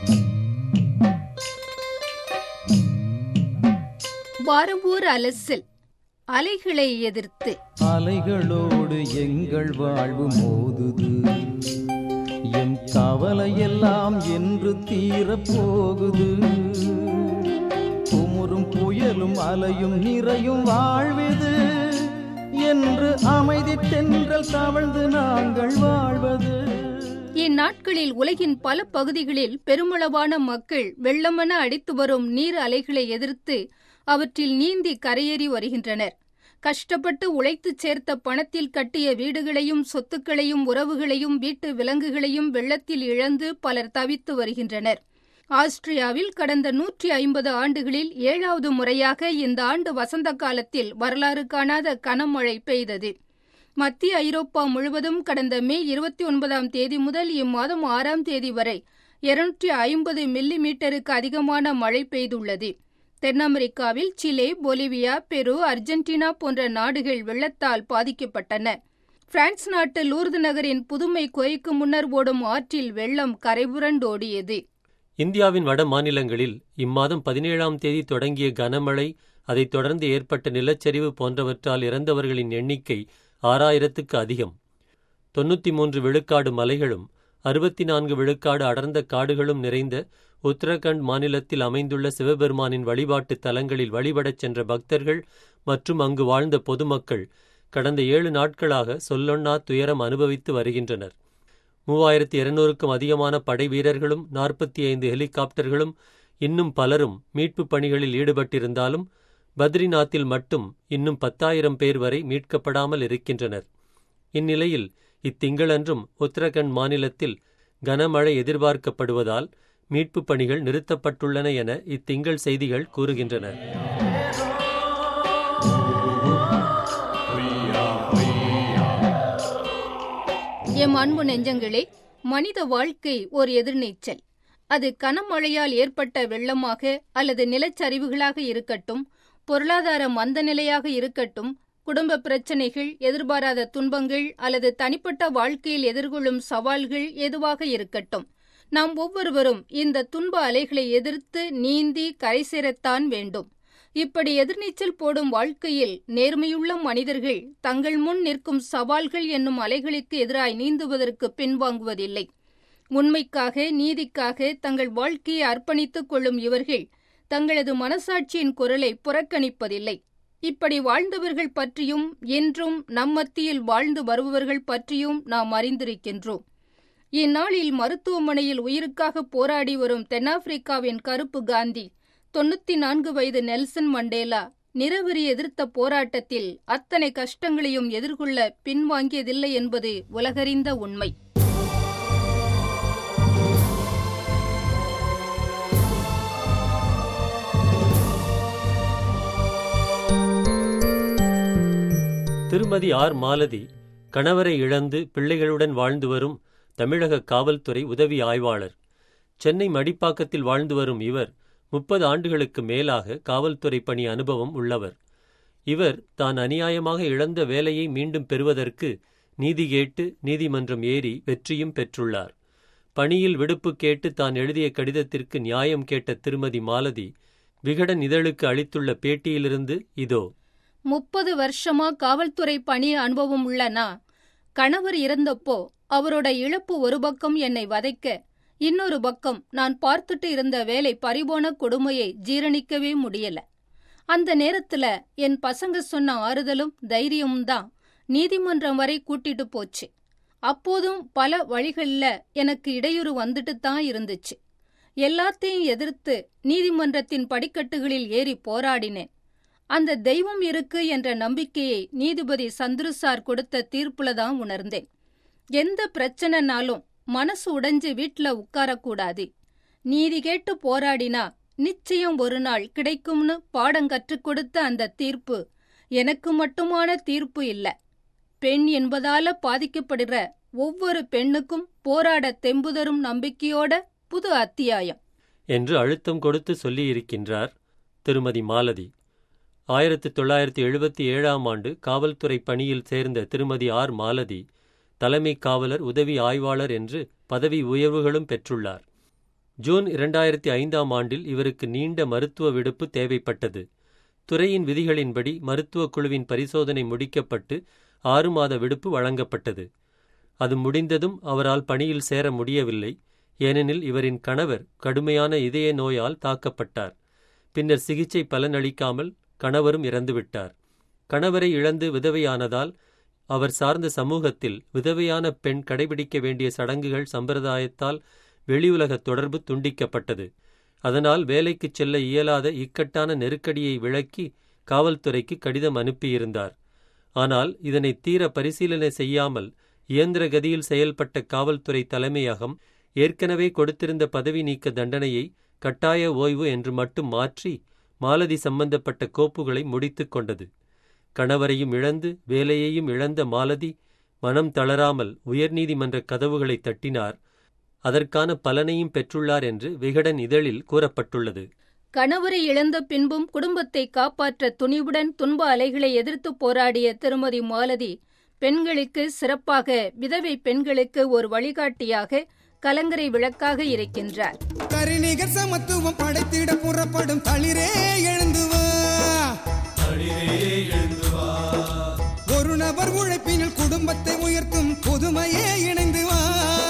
வாரவூர் அலசில் அலைகளை எதிர்த்து அலைகளோடு எங்கள் வாழ்வு மோதுது எம் கவலையெல்லாம் என்று தீரப் போகுது குமுறும் புயலும் அலையும் நிறையும் வாழ்விது என்று அமைதி தென்றல் தவழ்ந்து நாங்கள் வாழ்வது இந்நாட்களில் உலகின் பல பகுதிகளில் பெருமளவான மக்கள் வெள்ளமென அடித்து வரும் நீர் அலைகளை எதிர்த்து அவற்றில் நீந்தி கரையேறி வருகின்றனர் கஷ்டப்பட்டு உழைத்துச் சேர்த்த பணத்தில் கட்டிய வீடுகளையும் சொத்துக்களையும் உறவுகளையும் வீட்டு விலங்குகளையும் வெள்ளத்தில் இழந்து பலர் தவித்து வருகின்றனர் ஆஸ்திரியாவில் கடந்த நூற்றி ஐம்பது ஆண்டுகளில் ஏழாவது முறையாக இந்த ஆண்டு வசந்த காலத்தில் வரலாறு காணாத கனமழை பெய்தது மத்திய ஐரோப்பா முழுவதும் கடந்த மே இருபத்தி ஒன்பதாம் தேதி முதல் இம்மாதம் ஆறாம் தேதி வரை இருநூற்றி ஐம்பது மில்லி மீட்டருக்கு அதிகமான மழை பெய்துள்ளது தென் அமெரிக்காவில் சிலே பொலிவியா பெரு அர்ஜென்டினா போன்ற நாடுகள் வெள்ளத்தால் பாதிக்கப்பட்டன பிரான்ஸ் நாட்டு லூர்து நகரின் புதுமை குகைக்கு முன்னர் ஓடும் ஆற்றில் வெள்ளம் கரைபுரண்டோடியது இந்தியாவின் வட மாநிலங்களில் இம்மாதம் பதினேழாம் தேதி தொடங்கிய கனமழை அதைத் தொடர்ந்து ஏற்பட்ட நிலச்சரிவு போன்றவற்றால் இறந்தவர்களின் எண்ணிக்கை ஆறாயிரத்துக்கு அதிகம் தொண்ணூற்றி மூன்று விழுக்காடு மலைகளும் அறுபத்தி நான்கு விழுக்காடு அடர்ந்த காடுகளும் நிறைந்த உத்தரகண்ட் மாநிலத்தில் அமைந்துள்ள சிவபெருமானின் வழிபாட்டு தலங்களில் வழிபடச் சென்ற பக்தர்கள் மற்றும் அங்கு வாழ்ந்த பொதுமக்கள் கடந்த ஏழு நாட்களாக சொல்லொண்ணா துயரம் அனுபவித்து வருகின்றனர் மூவாயிரத்தி இருநூறுக்கும் அதிகமான படை வீரர்களும் நாற்பத்தி ஐந்து ஹெலிகாப்டர்களும் இன்னும் பலரும் மீட்புப் பணிகளில் ஈடுபட்டிருந்தாலும் பத்ரிநாத்தில் மட்டும் இன்னும் பத்தாயிரம் பேர் வரை மீட்கப்படாமல் இருக்கின்றனர் இந்நிலையில் இத்திங்களன்றும் உத்தரகண்ட் மாநிலத்தில் கனமழை எதிர்பார்க்கப்படுவதால் மீட்புப் பணிகள் நிறுத்தப்பட்டுள்ளன என இத்திங்கள் செய்திகள் கூறுகின்றன எம் அன்பு நெஞ்சங்களே மனித வாழ்க்கை ஒரு எதிர்நீச்சல் அது கனமழையால் ஏற்பட்ட வெள்ளமாக அல்லது நிலச்சரிவுகளாக இருக்கட்டும் பொருளாதார மந்த நிலையாக இருக்கட்டும் குடும்ப பிரச்சனைகள் எதிர்பாராத துன்பங்கள் அல்லது தனிப்பட்ட வாழ்க்கையில் எதிர்கொள்ளும் சவால்கள் எதுவாக இருக்கட்டும் நாம் ஒவ்வொருவரும் இந்த துன்ப அலைகளை எதிர்த்து நீந்தி கரை சேரத்தான் வேண்டும் இப்படி எதிர்நீச்சல் போடும் வாழ்க்கையில் நேர்மையுள்ள மனிதர்கள் தங்கள் முன் நிற்கும் சவால்கள் என்னும் அலைகளுக்கு எதிராய் நீந்துவதற்கு பின்வாங்குவதில்லை உண்மைக்காக நீதிக்காக தங்கள் வாழ்க்கையை அர்ப்பணித்துக் கொள்ளும் இவர்கள் தங்களது மனசாட்சியின் குரலை புறக்கணிப்பதில்லை இப்படி வாழ்ந்தவர்கள் பற்றியும் என்றும் நம் மத்தியில் வாழ்ந்து வருபவர்கள் பற்றியும் நாம் அறிந்திருக்கின்றோம் இந்நாளில் மருத்துவமனையில் உயிருக்காக போராடி வரும் தென்னாப்பிரிக்காவின் கருப்பு காந்தி தொண்ணூத்தி நான்கு வயது நெல்சன் மண்டேலா நிறவெறி எதிர்த்த போராட்டத்தில் அத்தனை கஷ்டங்களையும் எதிர்கொள்ள பின்வாங்கியதில்லை என்பது உலகறிந்த உண்மை திருமதி ஆர் மாலதி கணவரை இழந்து பிள்ளைகளுடன் வாழ்ந்து வரும் தமிழக காவல்துறை உதவி ஆய்வாளர் சென்னை மடிப்பாக்கத்தில் வாழ்ந்து வரும் இவர் முப்பது ஆண்டுகளுக்கு மேலாக காவல்துறை பணி அனுபவம் உள்ளவர் இவர் தான் அநியாயமாக இழந்த வேலையை மீண்டும் பெறுவதற்கு நீதி கேட்டு நீதிமன்றம் ஏறி வெற்றியும் பெற்றுள்ளார் பணியில் விடுப்பு கேட்டு தான் எழுதிய கடிதத்திற்கு நியாயம் கேட்ட திருமதி மாலதி விகடன் இதழுக்கு அளித்துள்ள பேட்டியிலிருந்து இதோ முப்பது வருஷமா காவல்துறை பணி அனுபவம் உள்ள நான் கணவர் இறந்தப்போ அவரோட இழப்பு ஒரு பக்கம் என்னை வதைக்க இன்னொரு பக்கம் நான் பார்த்துட்டு இருந்த வேலை பறிபோன கொடுமையை ஜீரணிக்கவே முடியல அந்த நேரத்துல என் பசங்க சொன்ன ஆறுதலும் தைரியமும் தான் நீதிமன்றம் வரை கூட்டிட்டு போச்சு அப்போதும் பல வழிகள்ல எனக்கு இடையூறு வந்துட்டு தான் இருந்துச்சு எல்லாத்தையும் எதிர்த்து நீதிமன்றத்தின் படிக்கட்டுகளில் ஏறி போராடினேன் அந்த தெய்வம் இருக்கு என்ற நம்பிக்கையை நீதிபதி சந்துரு சார் கொடுத்த தீர்ப்புல தான் உணர்ந்தேன் எந்த பிரச்சனைனாலும் மனசு உடைஞ்சு வீட்ல உட்காரக்கூடாது நீதி கேட்டு போராடினா நிச்சயம் ஒரு நாள் கிடைக்கும்னு பாடம் கற்றுக் கொடுத்த அந்த தீர்ப்பு எனக்கு மட்டுமான தீர்ப்பு இல்ல பெண் என்பதால பாதிக்கப்படுற ஒவ்வொரு பெண்ணுக்கும் போராட தெம்புதரும் நம்பிக்கையோட புது அத்தியாயம் என்று அழுத்தம் கொடுத்து சொல்லியிருக்கின்றார் திருமதி மாலதி ஆயிரத்து தொள்ளாயிரத்தி எழுபத்தி ஏழாம் ஆண்டு காவல்துறை பணியில் சேர்ந்த திருமதி ஆர் மாலதி தலைமை காவலர் உதவி ஆய்வாளர் என்று பதவி உயர்வுகளும் பெற்றுள்ளார் ஜூன் இரண்டாயிரத்தி ஐந்தாம் ஆண்டில் இவருக்கு நீண்ட மருத்துவ விடுப்பு தேவைப்பட்டது துறையின் விதிகளின்படி மருத்துவக் குழுவின் பரிசோதனை முடிக்கப்பட்டு ஆறு மாத விடுப்பு வழங்கப்பட்டது அது முடிந்ததும் அவரால் பணியில் சேர முடியவில்லை ஏனெனில் இவரின் கணவர் கடுமையான இதய நோயால் தாக்கப்பட்டார் பின்னர் சிகிச்சை பலனளிக்காமல் கணவரும் இறந்துவிட்டார் கணவரை இழந்து விதவையானதால் அவர் சார்ந்த சமூகத்தில் விதவையான பெண் கடைபிடிக்க வேண்டிய சடங்குகள் சம்பிரதாயத்தால் வெளியுலக தொடர்பு துண்டிக்கப்பட்டது அதனால் வேலைக்குச் செல்ல இயலாத இக்கட்டான நெருக்கடியை விளக்கி காவல்துறைக்கு கடிதம் அனுப்பியிருந்தார் ஆனால் இதனை தீர பரிசீலனை செய்யாமல் இயந்திர கதியில் செயல்பட்ட காவல்துறை தலைமையகம் ஏற்கனவே கொடுத்திருந்த பதவி நீக்க தண்டனையை கட்டாய ஓய்வு என்று மட்டும் மாற்றி மாலதி சம்பந்தப்பட்ட கோப்புகளை முடித்துக் கொண்டது கணவரையும் இழந்து வேலையையும் இழந்த மாலதி மனம் தளராமல் உயர்நீதிமன்ற கதவுகளை தட்டினார் அதற்கான பலனையும் பெற்றுள்ளார் என்று விகடன் இதழில் கூறப்பட்டுள்ளது கணவரை இழந்த பின்பும் குடும்பத்தை காப்பாற்ற துணிவுடன் துன்ப அலைகளை எதிர்த்து போராடிய திருமதி மாலதி பெண்களுக்கு சிறப்பாக விதவை பெண்களுக்கு ஒரு வழிகாட்டியாக கலங்கரை விளக்காக இருக்கின்றார் கரிநிகர் சமத்துவம் படைத்திட புறப்படும் தளிரே எழுந்து வா ஒரு நபர் உழைப்பினில் குடும்பத்தை உயர்த்தும் புதுமையே இணைந்து வா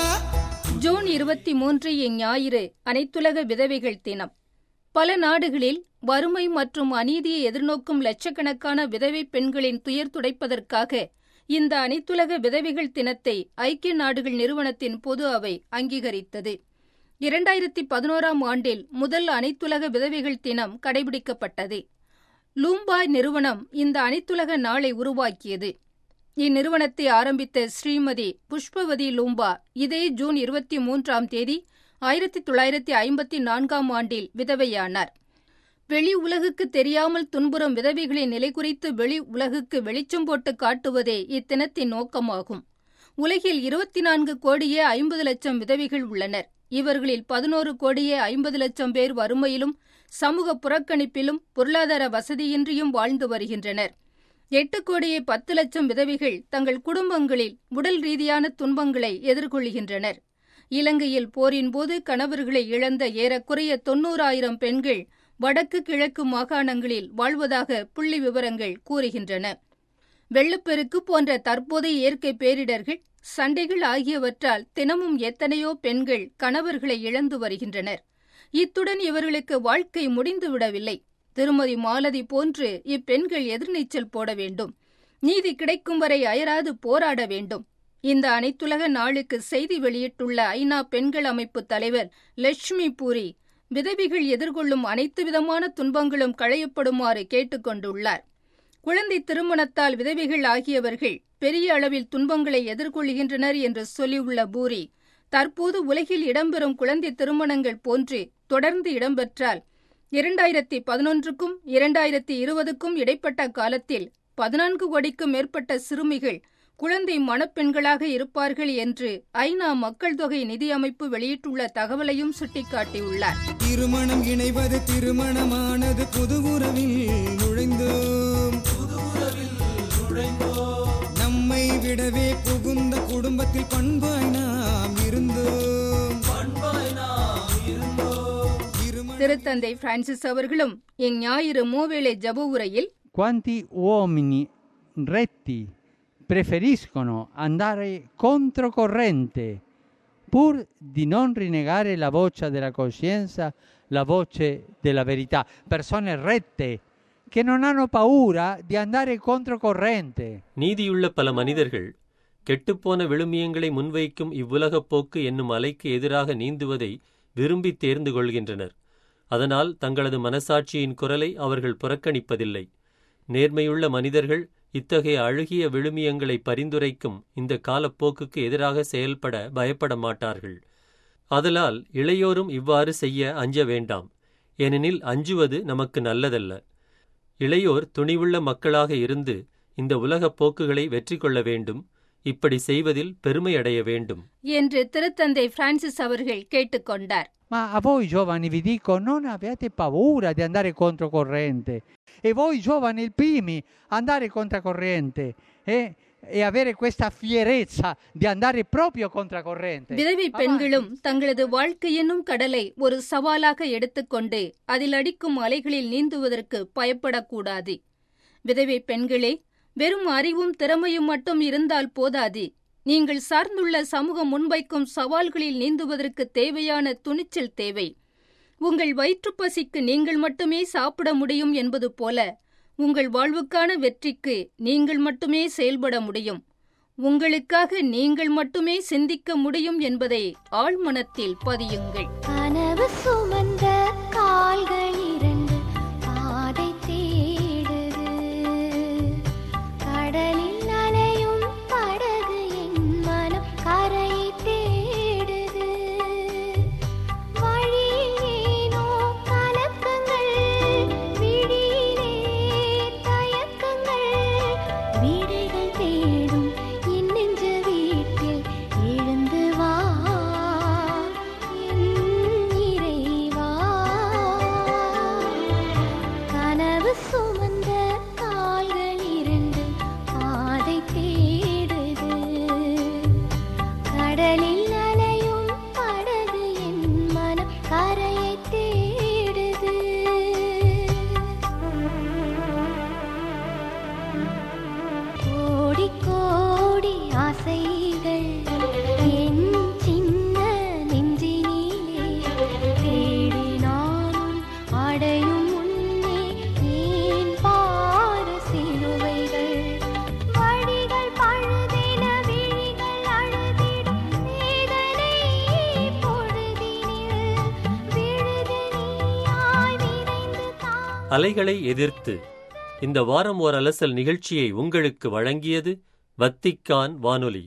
ஜூன் இருபத்தி மூன்று இஞ்ஞாயிறு அனைத்துலக விதவைகள் தினம் பல நாடுகளில் வறுமை மற்றும் அநீதியை எதிர்நோக்கும் லட்சக்கணக்கான விதவை பெண்களின் துயர் துடைப்பதற்காக இந்த அனைத்துலக விதவைகள் தினத்தை ஐக்கிய நாடுகள் நிறுவனத்தின் பொது அவை அங்கீகரித்தது இரண்டாயிரத்தி பதினோராம் ஆண்டில் முதல் அனைத்துலக விதவைகள் தினம் கடைபிடிக்கப்பட்டது லூம்பாய் நிறுவனம் இந்த அனைத்துலக நாளை உருவாக்கியது இந்நிறுவனத்தை ஆரம்பித்த ஸ்ரீமதி புஷ்பவதி லூம்பா இதே ஜூன் இருபத்தி மூன்றாம் தேதி ஆயிரத்தி தொள்ளாயிரத்தி ஐம்பத்தி நான்காம் ஆண்டில் விதவையானார் வெளி உலகுக்கு தெரியாமல் துன்புறும் விதவைகளின் நிலை குறித்து வெளி உலகுக்கு வெளிச்சம் போட்டு காட்டுவதே இத்தினத்தின் நோக்கமாகும் உலகில் இருபத்தி நான்கு கோடியே ஐம்பது லட்சம் விதவைகள் உள்ளனர் இவர்களில் பதினோரு கோடியே ஐம்பது லட்சம் பேர் வறுமையிலும் சமூக புறக்கணிப்பிலும் பொருளாதார வசதியின்றியும் வாழ்ந்து வருகின்றனர் எட்டு கோடியே பத்து லட்சம் விதவைகள் தங்கள் குடும்பங்களில் உடல் ரீதியான துன்பங்களை எதிர்கொள்கின்றனர் இலங்கையில் போரின் போது கணவர்களை இழந்த ஏறக்குறைய தொன்னூறாயிரம் பெண்கள் வடக்கு கிழக்கு மாகாணங்களில் வாழ்வதாக புள்ளி விவரங்கள் கூறுகின்றன வெள்ளப்பெருக்கு போன்ற தற்போதைய இயற்கை பேரிடர்கள் சண்டைகள் ஆகியவற்றால் தினமும் எத்தனையோ பெண்கள் கணவர்களை இழந்து வருகின்றனர் இத்துடன் இவர்களுக்கு வாழ்க்கை முடிந்துவிடவில்லை திருமதி மாலதி போன்று இப்பெண்கள் எதிர்நீச்சல் போட வேண்டும் நீதி கிடைக்கும் வரை அயராது போராட வேண்டும் இந்த அனைத்துலக நாளுக்கு செய்தி வெளியிட்டுள்ள ஐநா பெண்கள் அமைப்பு தலைவர் லட்சுமி பூரி விதவிகள் எதிர்கொள்ளும் அனைத்து விதமான துன்பங்களும் களையப்படுமாறு கேட்டுக்கொண்டுள்ளார் குழந்தை திருமணத்தால் விதவைகள் ஆகியவர்கள் பெரிய அளவில் துன்பங்களை எதிர்கொள்கின்றனர் என்று சொல்லியுள்ள பூரி தற்போது உலகில் இடம்பெறும் குழந்தை திருமணங்கள் போன்று தொடர்ந்து இடம்பெற்றால் இரண்டாயிரத்தி பதினொன்றுக்கும் இரண்டாயிரத்தி இருபதுக்கும் இடைப்பட்ட காலத்தில் பதினான்கு கோடிக்கும் மேற்பட்ட சிறுமிகள் குழந்தை மணப்பெண்களாக இருப்பார்கள் என்று ஐநா மக்கள் தொகை நிதி அமைப்பு வெளியிட்டுள்ள தகவலையும் சுட்டிக்காட்டியுள்ளார் திருமணம் இணைவது திருமணமானது புது உறவில் நுழைந்தோம் நம்மை விடவே புகுந்த குடும்பத்தில் பண்பாய் நாம் இருந்தோம் திருமணம் திருத்தந்தை பிரான்சிஸ் அவர்களும் இஞ்ஞாயிறு மூவேளை ஜப உரையில் Quanti uomini retti preferiscono andare controcorrente pur di non rinnegare la voce della coscienza, la voce della verità. Persone rette che non hanno paura di andare controcorrente. நீதியுள்ள பல மனிதர்கள் கெட்டுப்போன விழுமியங்களை முன்வைக்கும் இவ்வுலகப் போக்கு என்னும் அலைக்கு எதிராக நீந்துவதை விரும்பி தேர்ந்து கொள்கின்றனர் அதனால் தங்களது மனசாட்சியின் குரலை அவர்கள் புறக்கணிப்பதில்லை நேர்மையுள்ள மனிதர்கள் இத்தகைய அழுகிய விழுமியங்களை பரிந்துரைக்கும் இந்த காலப்போக்குக்கு எதிராக செயல்பட பயப்பட மாட்டார்கள் ஆதலால் இளையோரும் இவ்வாறு செய்ய அஞ்ச வேண்டாம் ஏனெனில் அஞ்சுவது நமக்கு நல்லதல்ல இளையோர் துணிவுள்ள மக்களாக இருந்து இந்த உலகப் போக்குகளை வெற்றி கொள்ள வேண்டும் இப்படி செய்வதில் பெருமை அடைய வேண்டும் என்று திருத்தந்தை பிரான்சிஸ் அவர்கள் கேட்டுக்கொண்டார் Ma a voi giovani vi dico, non abbiate paura di andare controcorrente. E voi giovani il primi, andare controcorrente. E e avere questa fierezza di andare proprio controcorrente. விதவை பெண்களும் தங்களது வாழ்க்கை என்னும் கடலை ஒரு சவாலாக எடுத்துக்கொண்டு அதில் அடிக்கும் அலைகளில் நீந்துவதற்கு பயப்படக்கூடாது விதவை பெண்களே வெறும் அறிவும் திறமையும் மட்டும் இருந்தால் போதாது நீங்கள் சார்ந்துள்ள சமூகம் முன்வைக்கும் சவால்களில் நீந்துவதற்கு தேவையான துணிச்சல் தேவை உங்கள் வயிற்றுப்பசிக்கு நீங்கள் மட்டுமே சாப்பிட முடியும் என்பது போல உங்கள் வாழ்வுக்கான வெற்றிக்கு நீங்கள் மட்டுமே செயல்பட முடியும் உங்களுக்காக நீங்கள் மட்டுமே சிந்திக்க முடியும் என்பதை ஆழ்மனத்தில் பதியுங்கள் கனவு சுமந்த கால்கள் இரண்டு பாதை தேடுது கடலில் அலையும் படகு என் மனம் கரையை தேடுது வழியில் ஏனோ கலக்கங்கள் விழியிலே தயக்கங்கள் வீடுகள் தேடும் என் நெஞ்ச வீட்டில் எழுந்து வா என் இறைவா கனவு சுமந்த கால்கள் இரண்டு பாதை தேடுது கடலில் அலையும் படகு என் மனம் கரையை தேடுது கோடி கோடி ஆசைகள் என் சின்ன நெஞ்சினிலே தேடி நானும் அடையும் முன்னே ஏன் பாரு சிலுவைகள் வழிகள் பழுதென விழிகள் அழுதிடும் வேதனை பொழுதினில் விழுது நீயாய் விரைந்து தாங்க அலைகளை எதிர்த்து இந்த வாரம் ஓர் அலசல் நிகழ்ச்சியை உங்களுக்கு வழங்கியது வத்திக்கான் வானொலி